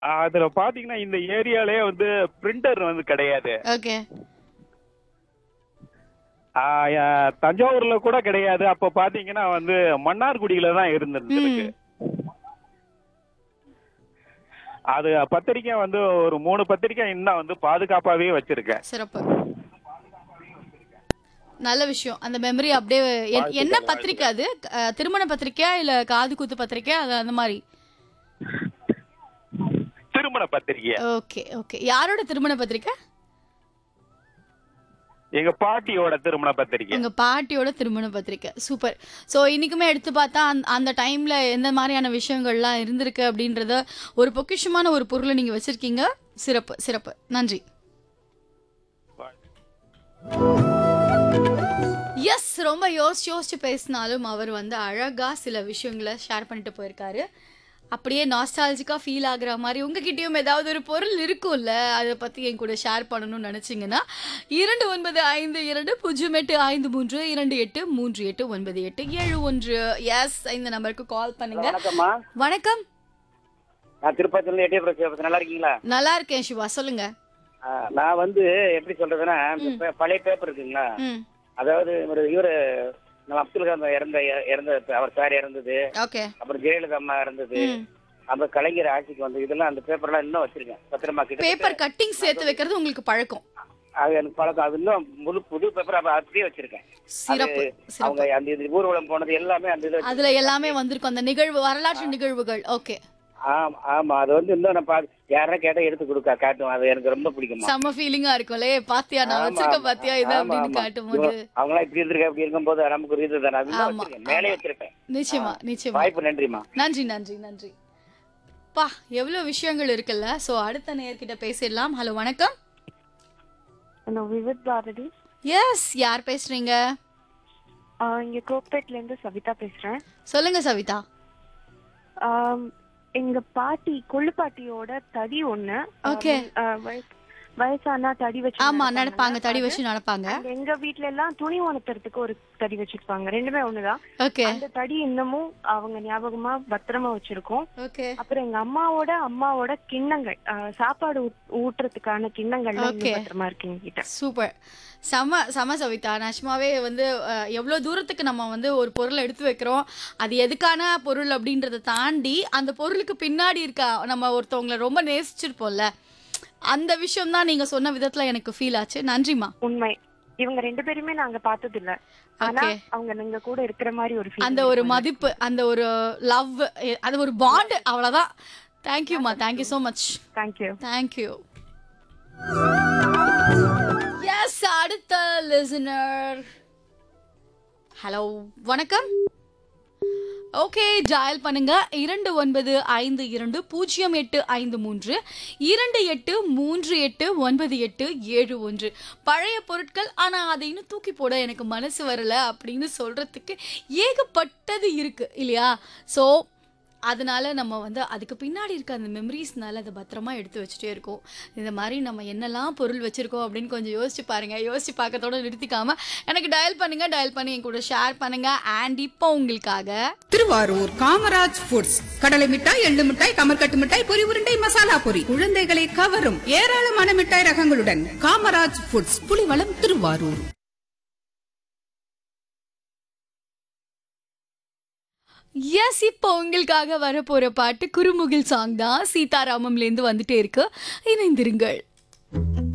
அதுல பாத்தீங்கன்னா இந்த ஏரியாலே வந்து பிரிண்டர் வந்து கிடையாது ஓகே ஆ, ஆ, தஞ்சாவூர்ல கூட கிடையாது அப்ப பாத்தீங்கன்னா வந்து மன்னார்குடியில தான் இருந்திருக்கு ம் அது பத்திரிக்கை வந்து ஒரு மூணு பத்திரிக்கை இன்னும் வந்து பாதுகாப்பாவே வச்சிருக்கேன் சிறப்பு நல்ல விஷயம் அந்த மெமரி அப்படியே எ- என்ன பத்திரிக்கை அது அஹ், திருமண பத்திரிக்கையா இல்ல காது குத்து பத்திரிக்கை அது அந்த மாதிரி திருமண பத்திரிக்கை ஓகே ஓகே யாரோட திருமண பத்திரிக்கை எங்க பாட்டியோட திருமண பத்திரிக்கை உங்க பாட்டியோட திருமண பத்திரிக்கை சூப்பர் ஸோ இன்னைக்குமே எடுத்து பார்த்தா அந்த அந்த டைம்ல எந்த மாதிரியான விஷயங்கள்லாம் இருந்திருக்கு அப்படின்றத ஒரு பொக்கிஷமான ஒரு பொருளை நீங்க வச்சிருக்கீங்க சிறப்பு சிறப்பு நன்றி எஸ் ரொம்ப யோசிச்சு யோசிச்சு பேசினாலும் அவர் வந்து அழகா சில விஷயங்களை ஷேர் பண்ணிட்டு போயிருக்காரு அப்படியே நாஸ்டாலஜிக்கா ஃபீல் ஆகுற மாதிரி உங்ககிட்டயும் ஏதாவது ஒரு பொருள் இருக்கும்ல அதை பத்தி என் கூட ஷேர் பண்ணணும்னு நினைச்சீங்கன்னா இரண்டு ஒன்பது ஐந்து இரண்டு பூஜ்ஜியம் எட்டு ஐந்து மூன்று இரண்டு எட்டு மூன்று எட்டு ஒன்பது எட்டு ஏழு ஒன்று எஸ் இந்த நம்பருக்கு கால் பண்ணுங்க வணக்கம்மா வணக்கம் நான் திருப்பதில எட்டே பிரச்சனை நல்லா இருக்கீங்களா நல்லா இருக்கேன் சிவா சொல்லுங்க ஆ, நான் வந்து எப்படி சொல்றதுன்னா இந்த பே- பழைய பேப்பர் இருக்குங்களா ம் அதாவது ஒரு இவரு நம்ம அப்துல் கலாம் இறந்த இறந்த அவர் சார் இறந்தது ஓகே அப்புறம் ஜெயலலிதா அம்மா இறந்தது ம் அப்புறம் கலைஞர் ஆட்சிக்கு வந்து இதெல்லாம் அந்த பேப்பர்லாம் இன்னும் வச்சிருக்கேன் பத்திரமா கிட்ட பேப்பர் கட்டிங் சேர்த்து வைக்கிறது உங்களுக்கு பழக்கம் அது எனக்கு பழக்கம் அது இன்னும் முழு புது பேப்பர் அப்ப அப்படியே வச்சிருக்கேன் சிறப்பு சிறப்பு அவங்க அந்த இது ஊர்வலம் போனது எல்லாமே அந்த இது அதுல எல்லாமே வந்திருக்கும் அந்த நிகழ்வு வரலாற்று நிகழ்வுகள் ஓகே ஆமா ஆமா அது வந்து இன்னும் நான் பா- யாரா கேட்டா எடுத்து கொடுக்க காட்டும் அது எனக்கு ரொம்ப பிடிக்குமா செம்ம ஃபீலிங்கா இருக்கும்ல ஏய், பாத்தியா நான் ஆமா, வச்சிருக்க ஆமா. பாத்தியா இது ஆமா, அப்படின்னு ஆமா. காட்டும் போது இவங்க- அவங்களாம் இப்படி இருந்திருக்க அப்படி இருக்கும்போது நமக்கு ஒரு இது தானே அதுதான் ஆமா, வச்சிருக்கேன் மேலே வச்சிருப்பேன் நிச்சயமா நிச்சயமா வாய்ப்பு நன்றிமா நன்றி நன்றி நன்றி பா எவ்வளவு விஷயங்கள் இருக்குல்ல சோ அடுத்த நேயர்கிட்ட பேசிடலாம் ஹலோ வணக்கம் ஹலோ விவித் பாரதி எஸ் யார் பேசுறீங்க ஆ, இங்க கோப்பேட்ல இருந்து சவிதா பேசுறேன் சொல்லுங்க சவிதா ஆம், எங்க பாட்டி கொள்ளு பாட்டியோட தடி ஒண்ணு Okay. ஆ, வயசு- வயசானா தடி வச்சு ஆமா நடப்பாங்கல்ல, நடப்பாங்க தடி அது. வச்சு நடப்பாங்க And எங்க வீட்ல எல்லாம் துணி உணர்த்துறதுக்கு ஒரு தடி வச்சிருப்பாங்க ரெண்டுமே ஒண்ணுதான் ஓகே அந்த தடி இன்னமும் அவங்க ஞாபகமா பத்திரமா வச்சிருக்கோம் ஓகே அப்புறம் எங்க அம்மாவோட அம்மாவோட கிண்ணங்கள் ஆ, சாப்பாடு ஊட்- ஊட்டுறதுக்கான கிண்ணங்கள் Okay. பத்திரமா இருக்கு எங்க கிட்ட சூப்பர் செம செம சவிதா நிஜமாவே வந்து அஹ், எவ்வளோ தூரத்துக்கு நம்ம வந்து ஒரு பொருளை எடுத்து வைக்கிறோம் அது எதுக்கான பொருள் அப்படின்றத தாண்டி அந்த பொருளுக்கு பின்னாடி இருக்க நம்ம ஒருத்தவங்கள ரொம்ப நேசிச்சிருப்போம்ல அந்த விஷயம் தான் நீங்க சொன்ன விதத்துல எனக்கு ஃபீல் ஆச்சு நன்றிமா உண்மை இவங்க ரெண்டு பேருமே நாங்க பார்த்தது இல்ல ஆனா Okay. அவங்க நீங்க கூட இருக்கிற மாதிரி ஒரு feeling அந்த ஒரு இருக்கும். மதிப்பு அந்த ஒரு லவ் அது ஒரு பாண்ட் அவ்வளோதான் தேங்க்யூம்மா thank you so much Thank you. Thank you yes அடுத்த லிசனர் ஹலோ வணக்கம் ஓகே டயல் பண்ணுங்க இரண்டு ஒன்பது ஐந்து இரண்டு பூஜ்ஜியம் எட்டு ஐந்து மூன்று இரண்டு எட்டு மூன்று எட்டு ஒன்பது எட்டு ஏழு ஒன்று பழைய பொருட்கள் ஆனால் அதை இன்னும் தூக்கி போட எனக்கு மனசு வரல அப்படின்னு சொல்றதுக்கு ஏகப்பட்டது இருக்கு இல்லையா ஸோ அதனால நம்ம வந்து அதுக்கு பின்னாடி இருக்க அந்த மெமரிஸ்னால அதை பத்திரமா எடுத்து வச்சுட்டே இருக்கோம் இந்த மாதிரி நம்ம என்னெல்லாம் பொருள் வச்சிருக்கோம் அப்படின்னு கொஞ்சம் யோசிச்சு பாருங்க யோசிச்சு பார்க்கறதோட நிறுத்திக்காம எனக்கு டயல் பண்ணுங்க டயல் பண்ணி என் கூட ஷேர் பண்ணுங்க அண்ட் இப்போ உங்களுக்காக திருவாரூர் காமராஜ் ஃபுட்ஸ் கடலை மிட்டாய் எள்ளு மிட்டாய் கமர்கட்டு மிட்டாய் பொரி உருண்டை மசாலா பொரி குழந்தைகளை கவரும் ஏராளமான மிட்டாய் ரகங்களுடன் காமராஜ் ஃபுட்ஸ் புலிவளம் திருவாரூர் எஸ் இப்போ உங்களுக்காக வரப்போற பாட்டு குருமுகில் சாங் தான் சீதாராமம்லேருந்து வந்துட்டே இருக்கு இணைந்திருங்கள்